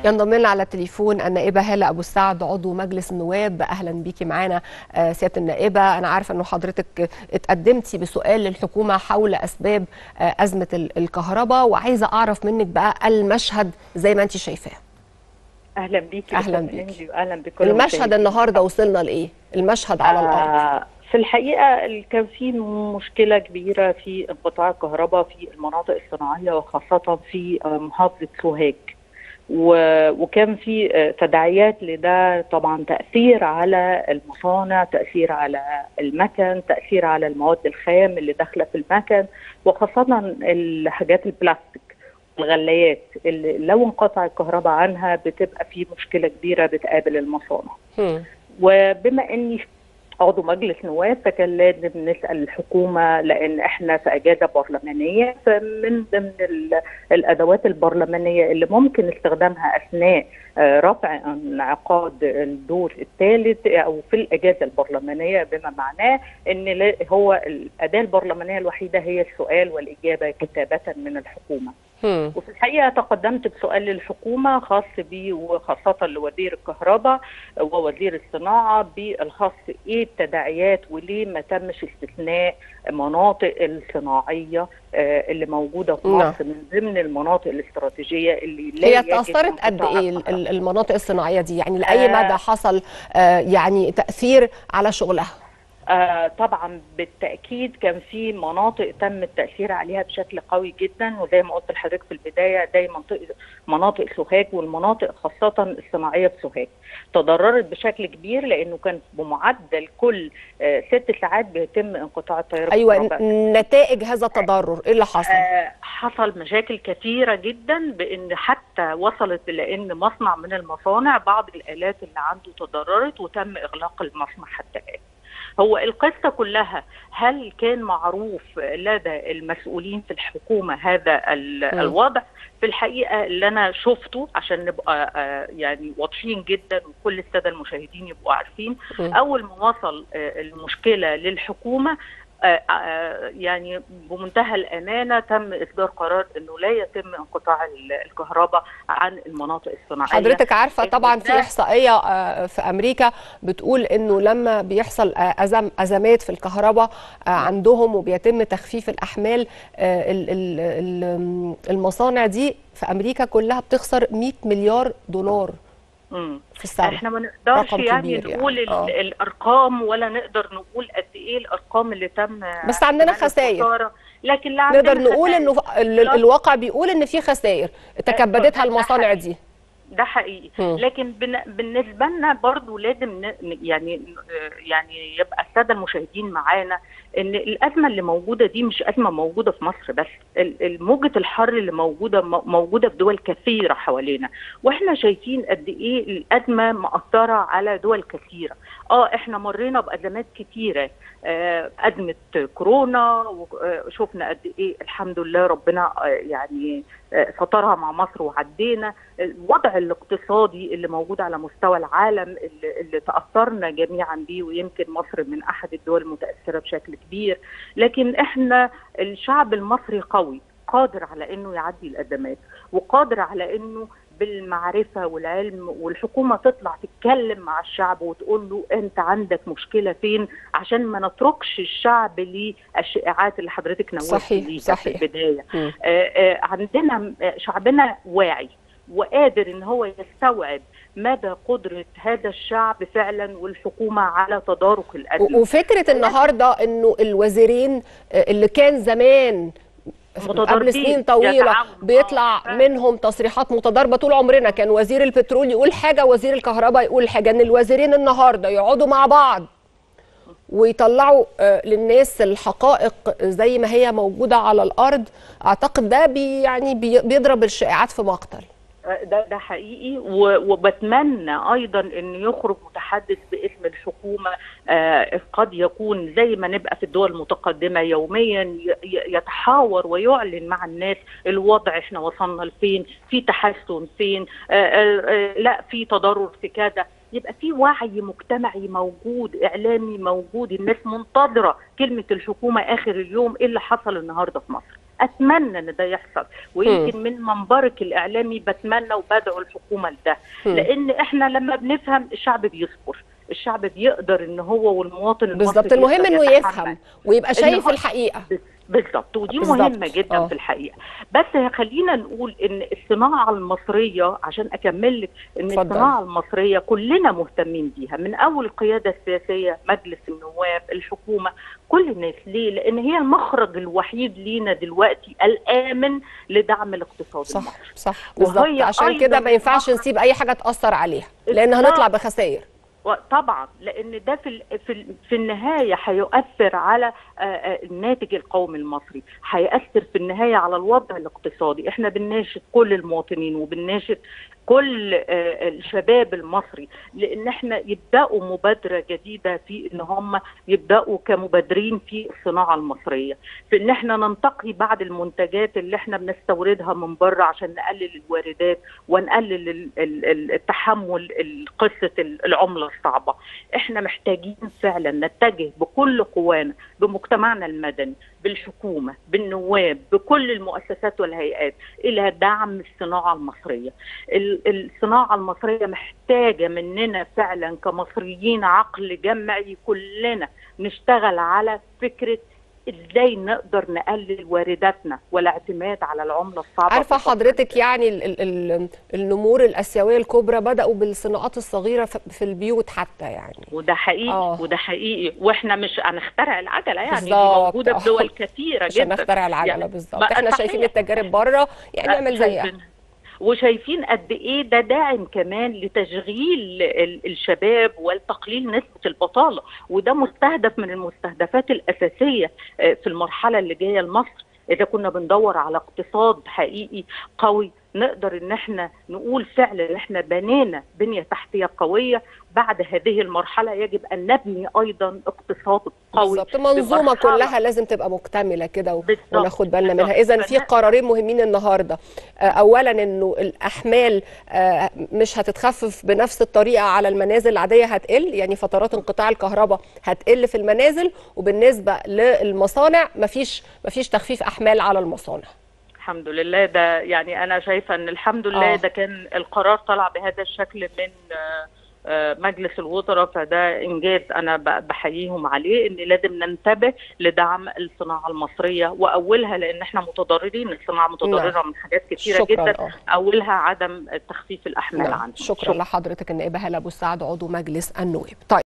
ينضم لنا على التليفون النائبة هالة أبو السعد عضو مجلس النواب أهلا بيكي معانا آه، سيادة النائبة أنا عارفة أنه حضرتك اتقدمتي بسؤال للحكومة حول أسباب آه، أزمة ال- الكهرباء وعايزة أعرف منك بقى المشهد زي ما أنت شايفاه اهلا بيكي أهلاً أستاذ بيكي. هندي واهلا بكل المشهد المشاهدين. النهاردة وصلنا لإيه المشهد على الأرض آه في الحقيقه ال- كان في مشكله كبيره في انقطاع الكهرباء في المناطق الصناعيه وخاصه في آه، محافظه سوهاج و- وكان في آه، تداعيات لده طبعا تاثير على المصانع تاثير على المكن تاثير على المواد الخام اللي داخله في المكن وخاصه الحاجات البلاستيك الغلايات اللي لو انقطع الكهرباء عنها بتبقى في مشكله كبيره بتقابل المصانع هم. وبما اني عضو مجلس نواب فكان لازم نسال الحكومه لان احنا في اجازه برلمانيه فمن ضمن ال- الادوات البرلمانيه اللي ممكن استخدامها اثناء آه، رفع انعقاد الدور الثالث او في الاجازه البرلمانيه بما معناه ان لا- هو الاداه البرلمانيه الوحيده هي السؤال والاجابه كتابه من الحكومه. هم. وفي الحقيقه تقدمت بسؤال للحكومه خاص بي وخاصه لوزير الكهرباء ووزير الصناعه بالخاص ايه التداعيات وليه ما تمش استثناء مناطق الصناعيه آه، اللي موجوده في نعم. مصر من ضمن المناطق الاستراتيجيه اللي لا هي يجب تأثرت قد انقطاع إيه ال- الكهرباء. ال- المناطق الصناعية دي يعني لأي آه. مدى حصل آه، يعني تأثير على شغلها آه طبعا بالتاكيد كان في مناطق تم التاثير عليها بشكل قوي جدا وزي ما قلت لحضرتك في البدايه ده منطقه مناطق سوهاج والمناطق خاصه الصناعيه في سوهاج تضررت بشكل كبير لانه كان بمعدل كل آه ست ساعات بيتم انقطاع التيار أيوة الكهربائي. ن- نتائج هذا التضرر إيه اللي حصل آه، حصل مشاكل كثيرة جدا بأن حتى وصلت لأن مصنع من المصانع بعض الآلات اللي عنده تضررت وتم إغلاق المصنع حتى الآن هو القصة كلها هل كان معروف لدى المسؤولين في الحكومة هذا ال- م. الوضع في الحقيقة اللي أنا شفته عشان نبقى آه، يعني واضحين جدا وكل السادة المشاهدين يبقوا عارفين م. أول ما وصل آه، المشكلة للحكومة آه، آه، يعني بمنتهى الامانه تم اصدار قرار انه لا يتم انقطاع ال- الكهرباء عن المناطق الصناعيه حضرتك عارفة طبعا في ده- إحصائية آه، في أمريكا بتقول إنه لما بيحصل آه، أزم أزمات في الكهرباء آه، عندهم وبيتم تخفيف الأحمال آه، ال- ال- ال- المصانع دي في أمريكا كلها بتخسر 100 مليار دولار مم. في السنة احنا ما نقدرش رقم يعني كبير نقول يعني. ال- آه. الارقام ولا نقدر نقول قد ايه الارقام اللي تم بس عندنا احتمال خسائر. الخسارة. لكن لا عندنا نقدر نقول خسائر. إنه ال- ال- الواقع بيقول إن في خسائر تكبدتها ده المصانع حقيقي. دي ده حقيقي مم. لكن بن- بالنسبه لنا برضو لازم ن- ن- يعني آه، يعني يبقى الساده المشاهدين معانا ان الازمه اللي موجوده دي مش ازمه موجوده في مصر بس ال- ال- موجه الحر اللي موجوده م- موجوده في دول كثيره حوالينا واحنا شايفين قد ايه الازمه مأثره على دول كثيره اه احنا مرينا بازمات كثيره آه، ازمه كورونا وشفنا قد ايه الحمد لله ربنا آه، يعني آه، سترها مع مصر وعدينا الوضع الاقتصادي اللي موجود على مستوى العالم اللي, اللي تاثرنا جميعا بيه ويمكن مصر من احد الدول المتاثره بشكل كبير لكن احنا الشعب المصري قوي قادر على انه يعدي الازمات وقادر على انه بالمعرفة والعلم والحكومة تطلع تتكلم مع الشعب وتقول له أنت عندك مشكلة فين عشان ما نتركش الشعب للشائعات اللي حضرتك نوهت صحيح، ليها صحيح. في البداية مم. آه، آه، عندنا آه، شعبنا واعي وقادر ان هو يستوعب مدى قدره هذا الشعب فعلا والحكومه على تدارك الازمه و- وفكره النهارده انه الوزيرين اللي كان زمان قبل متضاربين، سنين طويله يتعاونوا. بيطلع آه. منهم تصريحات متضاربه طول عمرنا كان وزير البترول يقول حاجه وزير الكهرباء يقول حاجه ان الوزيرين النهارده يقعدوا مع بعض ويطلعوا آه، للناس الحقائق زي ما هي موجوده على الارض اعتقد ده بي يعني بي- بيضرب الشائعات في مقتل ده ده حقيقي و- وبتمنى ايضا ان يخرج متحدث باسم الحكومه آه، قد يكون زي ما نبقى في الدول المتقدمه يوميا ي- ي- يتحاور ويعلن مع الناس الوضع احنا وصلنا لفين في تحسن فين آه، آه، آه، لا في تضرر في كذا يبقى في وعي مجتمعي موجود اعلامي موجود الناس منتظره كلمه الحكومه اخر اليوم ايه اللي حصل النهارده في مصر اتمنى ان ده يحصل ويمكن من منبرك الاعلامي بتمنى وبدعو الحكومه لده مم. لان احنا لما بنفهم الشعب بيصبر الشعب بيقدر ان هو والمواطن المصري بالظبط المهم يقدر انه يتحمل. يفهم ويبقى شايف هو- الحقيقه بالظبط ودي بالظبط. مهمه جدا آه. في الحقيقه بس خلينا نقول ان الصناعه المصريه عشان اكمل لك ان اتفضل. الصناعه المصريه كلنا مهتمين بيها من اول القياده السياسيه مجلس النواب الحكومه كل الناس ليه لان هي المخرج الوحيد لينا دلوقتي الامن لدعم الاقتصاد صح المصري صح وهي بالظبط عشان أيضاً كده ما ينفعش مخرج- نسيب اي حاجه تاثر عليها لان إطلاقاً. هنطلع بخسائر طبعا لان ده في ال- في ال- في النهايه هيؤثر على آه، آه، الناتج القومي المصري هيأثر في النهايه على الوضع الاقتصادي احنا بنناشد كل المواطنين وبنناشد كل آه، الشباب المصري لان احنا يبداوا مبادره جديده في ان هم يبداوا كمبادرين في الصناعه المصريه في ان احنا ننتقي بعض المنتجات اللي احنا بنستوردها من بره عشان نقلل الواردات ونقلل ال- ال- ال- التحمل ال- قصه ال- العمله الصعبه احنا محتاجين فعلا نتجه بكل قوانا بمجتمعنا المدني بالحكومه بالنواب بكل المؤسسات والهيئات الى دعم الصناعه المصريه ال- الصناعه المصريه محتاجه مننا فعلا كمصريين عقل جمعي كلنا نشتغل على فكره ازاي نقدر نقلل وارداتنا والاعتماد على العمله الصعبه عارفه في الفترة حضرتك يعني ال ال ال النمور الاسيويه الكبرى بداوا بالصناعات الصغيره في في البيوت حتى يعني وده حقيقي آه. وده حقيقي واحنا مش هنخترع العجله يعني دي بالظبط. موجوده في دول آه. كثيره عشان جدا نخترع العجله يعني بالظبط ما- احنا صحيح. شايفين التجارب بره يعني نعمل زيها شايفين- وشايفين قد ايه ده داعم كمان لتشغيل ال- الشباب وتقليل نسبه البطاله وده مستهدف من المستهدفات الاساسيه آه، في المرحله اللي جايه لمصر اذا كنا بندور على اقتصاد حقيقي قوي نقدر ان احنا نقول فعلا ان احنا بنينا بنيه تحتيه قويه بعد هذه المرحله يجب ان نبني ايضا اقتصاد قوي بالظبط منظومه بمرحلة- كلها لازم تبقى مكتمله كده و- بالظبط، وناخد بالنا بالظبط. منها اذا في فن- قرارين مهمين النهارده آه، اولا انه الاحمال آه، مش هتتخفف بنفس الطريقه على المنازل العاديه هتقل يعني فترات انقطاع الكهرباء هتقل في المنازل وبالنسبه للمصانع مفيش مفيش تخفيف احمال على المصانع الحمد لله ده يعني انا شايفه ان الحمد لله آه. ده كان القرار طلع بهذا الشكل من آه، آه، مجلس الوزراء فده انجاز انا ب- بحييهم عليه ان لازم ننتبه لدعم الصناعه المصريه واولها لان احنا متضررين الصناعه متضرره من حاجات كثيره شكراً، جدا آه. اولها عدم تخفيف الاحمال نعم. عنها شكرا لحضرتك النائبه هاله ابو سعد عضو مجلس النواب طيب